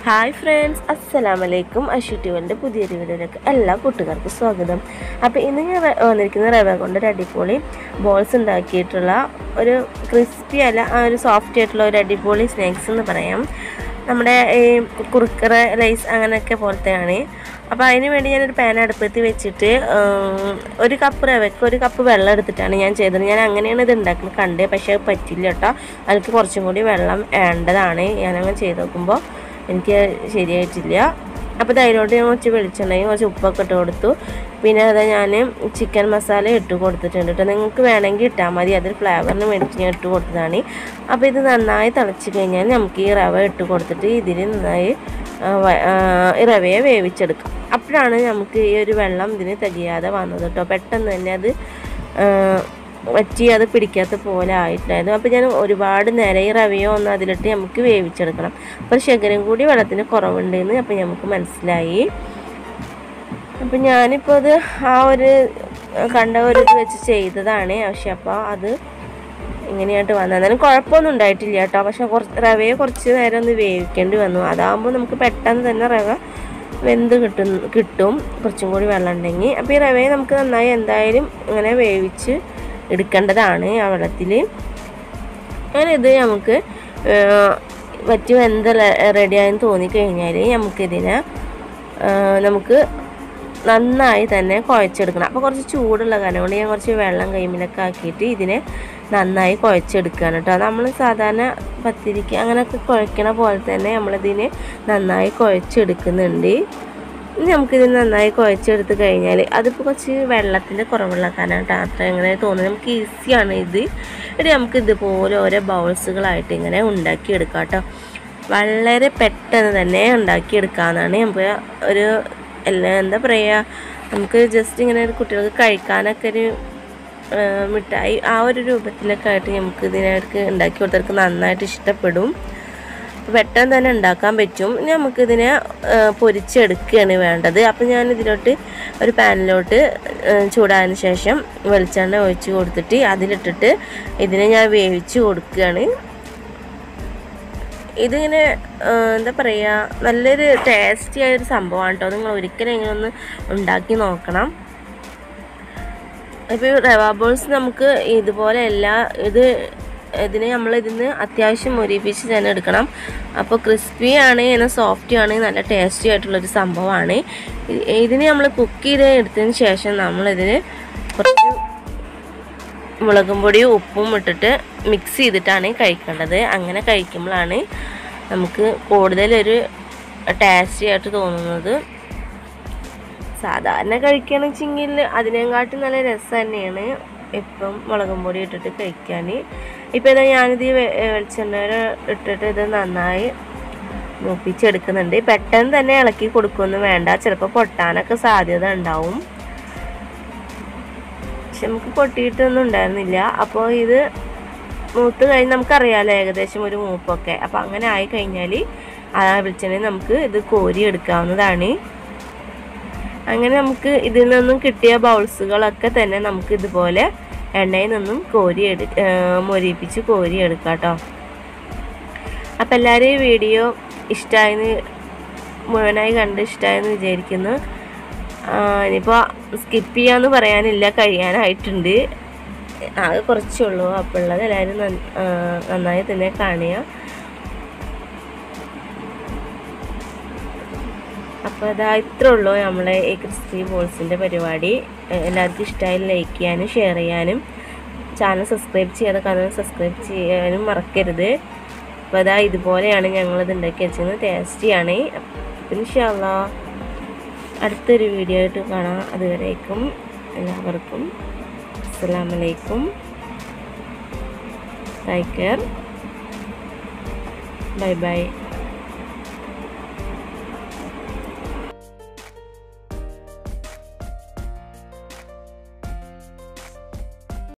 hi friends അസ്സലാം വലൈക്കും അഷു ട്യൂബിൻ്റെ പുതിയൊരു വീഡിയോയിലേക്ക് എല്ലാ കൂട്ടുകാർക്കും സ്വാഗതം അപ്പോൾ ഇന്ന് ഞാൻ വ- വന്നിരിക്കുന്ന റവ കൊണ്ട് ഒരു അടിപൊളി ബോൾസ് ഉണ്ടാക്കിയിട്ടുള്ള ഒരു ക്രിസ്പി അല്ല ആ ഒരു സോഫ്റ്റ് ആയിട്ടുള്ള ഒരു അടിപൊളി സ്നാക്സ് എന്ന് പറയാം നമ്മുടെ ഈ കുറുക്കറ ലൈസ് അങ്ങനെയൊക്കെ പോലത്തെയാണ് അപ്പോൾ അതിന് വേണ്ടി ഞാനൊരു പാൻ അടുപ്പത്ത് വെച്ചിട്ട് ഉം, ഒരു കപ്പ് റവയ്ക്ക് ഒരു കപ്പ് വെള്ളം എടുത്തിട്ടാണ് ഞാൻ ചെയ്തത് ഞാൻ അങ്ങനെയാണ് ഇത് ഉണ്ടാക്കുന്നത് കണ്ടത് പക്ഷേ അത് പറ്റില്ല കേട്ടോ അതിലേക്ക് കുറച്ചും കൂടി വെള്ളം വേണ്ടതാണ് ഞാനങ്ങനെ ചെയ്ത് നോക്കുമ്പോൾ എനിക്ക് ശരിയായിട്ടില്ല അപ്പോൾ അതിലോട്ട് ഞാൻ കുറച്ച് വെളിച്ചെണ്ണയും കുറച്ച് ഉപ്പൊക്കെ ഇട്ട് കൊടുത്തു പിന്നെ അത് ഞാൻ ചിക്കൻ മസാല ഇട്ട് കൊടുത്തിട്ടുണ്ട് കേട്ടോ നിങ്ങൾക്ക് വേണമെങ്കിൽ ഇട്ടാൽ മതി അതൊരു ഫ്ലേവറിന് വേണ്ടിയിട്ട് ഞാൻ ഇട്ട് കൊടുത്തതാണ് അപ്പോൾ ഇത് നന്നായി തിളച്ച് കഴിഞ്ഞാൽ നമുക്ക് ഈ റവ ഇട്ട് കൊടുത്തിട്ട് ഇതിൽ നന്നായി ആ, വ- ആ, ഈ റവയെ വേവിച്ചെടുക്കാം അപ്പോഴാണ് നമുക്ക് ഈ ഒരു വെള്ളം ഇതിന് തികയാതെ വന്നത് കേട്ടോ പെട്ടെന്ന് തന്നെ അത് ആ, വറ്റി അത് പിടിക്കാത്ത പോലെ ആയിട്ടുണ്ടായിരുന്നു അപ്പോൾ ഞാൻ ഒരുപാട് നേരം ഈ റവയോ ഒന്ന് അതിലിട്ട് നമുക്ക് വേവിച്ചെടുക്കണം അപ്പോൾ ശകരം കൂടി വെള്ളത്തിന് കുറവുണ്ടെന്ന് അപ്പോൾ നമുക്ക് മനസ്സിലായി അപ്പം ഞാനിപ്പോൾ അത് ആ ഒരു കണ്ട ഒരു ഇത് വെച്ച് ചെയ്തതാണ് പക്ഷെ അപ്പോൾ അത് ഇങ്ങനെയായിട്ട് വന്നത് എന്നാലും കുഴപ്പമൊന്നും ഉണ്ടായിട്ടില്ല കേട്ടോ പക്ഷെ കുറച്ച് റവയെ കുറച്ച് നേരം ഒന്ന് വേവിക്കേണ്ടി വന്നു അതാകുമ്പോൾ നമുക്ക് പെട്ടെന്ന് തന്നെ റവ വെന്ത് കിട്ടും കിട്ടും കുറച്ചും കൂടി വെള്ളം ഉണ്ടെങ്കിൽ അപ്പോൾ ഈ റവയെ നമുക്ക് നന്നായി എന്തായാലും ഇങ്ങനെ വേവിച്ച് എടുക്കേണ്ടതാണ് ആ വെള്ളത്തിൽ അങ്ങനെ ഇത് നമുക്ക് ഏഹ്, വറ്റി വെന്ത് റെഡിയായെന്ന് തോന്നിക്കഴിഞ്ഞാൽ നമുക്കിതിനെ ഏഹ്, നമുക്ക് നന്നായി തന്നെ കുഴച്ചെടുക്കണം അപ്പോൾ കുറച്ച് ചൂടുള്ള കാരണം കൊണ്ട് ഞാൻ കുറച്ച് വെള്ളം കൈമിലൊക്കെ ആക്കിയിട്ട് ഇതിനെ നന്നായി കുഴച്ചെടുക്കുകയാണ് കേട്ടോ നമ്മൾ സാധാരണ പത്തിരിക്ക് അങ്ങനെയൊക്കെ കുഴക്കണ പോലെ തന്നെ നമ്മളിതിനെ നന്നായി കുഴച്ചെടുക്കുന്നുണ്ട് ഇനി നമുക്കിത് നന്നായി കുഴച്ചെടുത്ത് കഴിഞ്ഞാൽ അതിപ്പോൾ കുറച്ച് വെള്ളത്തിൻ്റെ കുറവുള്ള കാരണം കേട്ടോ അത്ര എങ്ങനെ തോന്നുന്നത് നമുക്ക് ഈസിയാണ് ഇത് ഇനി നമുക്ക് ഇതുപോലെ ഓരോ ബൗൾസുകളായിട്ട് ഇങ്ങനെ ഉണ്ടാക്കിയെടുക്കാം കേട്ടോ വളരെ പെട്ടെന്ന് തന്നെ ഉണ്ടാക്കിയെടുക്കാമെന്നാണ് നമുക്ക് ഒരു എല്ലാ എന്താ പറയുക നമുക്ക് ജസ്റ്റ് ഇങ്ങനെ ഒരു കുട്ടികൾക്ക് കഴിക്കാനൊക്കെ ഒരു ആ, മിഠായി ആ ഒരു രൂപത്തിലൊക്കെ ആയിട്ട് നമുക്ക് ഇതിനൊക്കെ ഉണ്ടാക്കി കൊടുത്തവർക്ക് നന്നായിട്ട് ഇഷ്ടപ്പെടും പെട്ടെന്ന് തന്നെ ഉണ്ടാക്കാൻ പറ്റും ഇനി നമുക്കിതിനെ ആ, പൊരിച്ചെടുക്കുകയാണ് വേണ്ടത് അപ്പം ഞാൻ ഇതിലോട്ട് ഒരു പാനിലോട്ട് ആ, ചൂടായതിന് ശേഷം വെളിച്ചെണ്ണ ഒഴിച്ച് കൊടുത്തിട്ട് അതിലിട്ടിട്ട് ഇതിനെ ഞാൻ വേവിച്ച് കൊടുക്കുകയാണ് ഇതിങ്ങനെ ആ, എന്താ പറയുക നല്ലൊരു ടേസ്റ്റി ആയൊരു സംഭവമാണ് കേട്ടോ നിങ്ങൾ ഒരിക്കലും ഇങ്ങനെ ഒന്ന് ഉണ്ടാക്കി നോക്കണം ഇപ്പോൾ റവ ബോൾസ് നമുക്ക് ഇതുപോലെ എല്ലാ ഇത് ഇതിന് നമ്മൾ ഇതിന് അത്യാവശ്യം മൊരിപ്പിച്ച് തന്നെ എടുക്കണം അപ്പോൾ ക്രിസ്പി ആണ് എന്നാൽ സോഫ്റ്റി ആണ് നല്ല ടേസ്റ്റി ആയിട്ടുള്ളൊരു സംഭവമാണ് ഇ- ഇതിന് നമ്മൾ കുക്ക് ചെയ്ത് എടുത്തതിന് ശേഷം നമ്മളിതിന് കുറച്ച് മുളകും പൊടിയും ഉപ്പും ഇട്ടിട്ട് മിക്സ് ചെയ്തിട്ടാണ് കഴിക്കേണ്ടത് അങ്ങനെ കഴിക്കുമ്പോഴാണ് നമുക്ക് കൂടുതലൊരു ടേസ്റ്റി ആയിട്ട് തോന്നുന്നത് സാധാരണ കഴിക്കുകയാണെന്ന് വെച്ചെങ്കിൽ അതിനെക്കാട്ടും നല്ല രസം തന്നെയാണ് ഇപ്പം മുളകും പൊടി ഇട്ടിട്ട് കഴിക്കാൻ ഇപ്പം ഇതാ ഞാനിത് ഈ വെ- വെളിച്ചെണ്ണ ഇട്ടിട്ട് ഇത് നന്നായി മൂപ്പിച്ചെടുക്കുന്നുണ്ട് പെട്ടെന്ന് തന്നെ ഇളക്കി കൊടുക്കുകയൊന്നും വേണ്ട ചിലപ്പോൾ പൊട്ടാനൊക്കെ സാധ്യത ഉണ്ടാവും പക്ഷെ നമുക്ക് പൊട്ടിയിട്ടൊന്നും ഉണ്ടായിരുന്നില്ല അപ്പോൾ ഇത് മൂത്ത് കഴിഞ്ഞ് നമുക്കറിയാമല്ലോ ഏകദേശം ഒരു മൂപ്പൊക്കെ അപ്പോൾ അങ്ങനെ ആയി കഴിഞ്ഞാൽ ആ വെളിച്ചെണ്ണ നമുക്ക് ഇത് കോരി എടുക്കാവുന്നതാണ് അങ്ങനെ നമുക്ക് ഇതിൽ നിന്നും കിട്ടിയ ബൗൾസുകളൊക്കെ തന്നെ നമുക്ക് ഇതുപോലെ എണ്ണയിൽ നിന്നും കോരി എടു മൊരിപ്പിച്ച് കോരി എടുക്കാം കേട്ടോ അപ്പം എല്ലാവരും ഈ വീഡിയോ ഇഷ്ടമായെന്ന് മുഴുവനായി കണ്ട് ഇഷ്ടമായെന്ന് വിചാരിക്കുന്നു ഇനിയിപ്പോൾ സ്കിപ്പ് ചെയ്യാന്ന് പറയാനില്ല കഴിയാനായിട്ടുണ്ട് ആകെ കുറച്ചേ ഉള്ളൂ അപ്പോൾ ഉള്ളത് എല്ലാവരും നന്ന- ആ, നന്നായി തന്നെ കാണുക അപ്പോൾ അതാ ഇത്രേ ഉള്ളൂ നമ്മളെ ഈ ക്രിസ്പി ബോൾസിൻ്റെ പരിപാടി എ- എല്ലാവർക്കും ഇഷ്ടമായി ലൈക്ക് ചെയ്യാനും ഷെയർ ചെയ്യാനും ചാനൽ സബ്സ്ക്രൈബ് ചെയ്യാതെ കാണാൻ സബ്സ്ക്രൈബ് ചെയ്യാനും മറക്കരുത് അപ്പോൾ അതാ ഇതുപോലെയാണ് ഞങ്ങളിത് ഉണ്ടാക്കി വെച്ചത് ടേസ്റ്റിയാണ് ഇൻഷാല്ലാ അടുത്തൊരു വീഡിയോ ആയിട്ട് കാണാം അതുവരേക്കും എല്ലാവർക്കും അസ്സലാമലൈക്കും ടേക്ക് കെയർ ബൈ ബൈ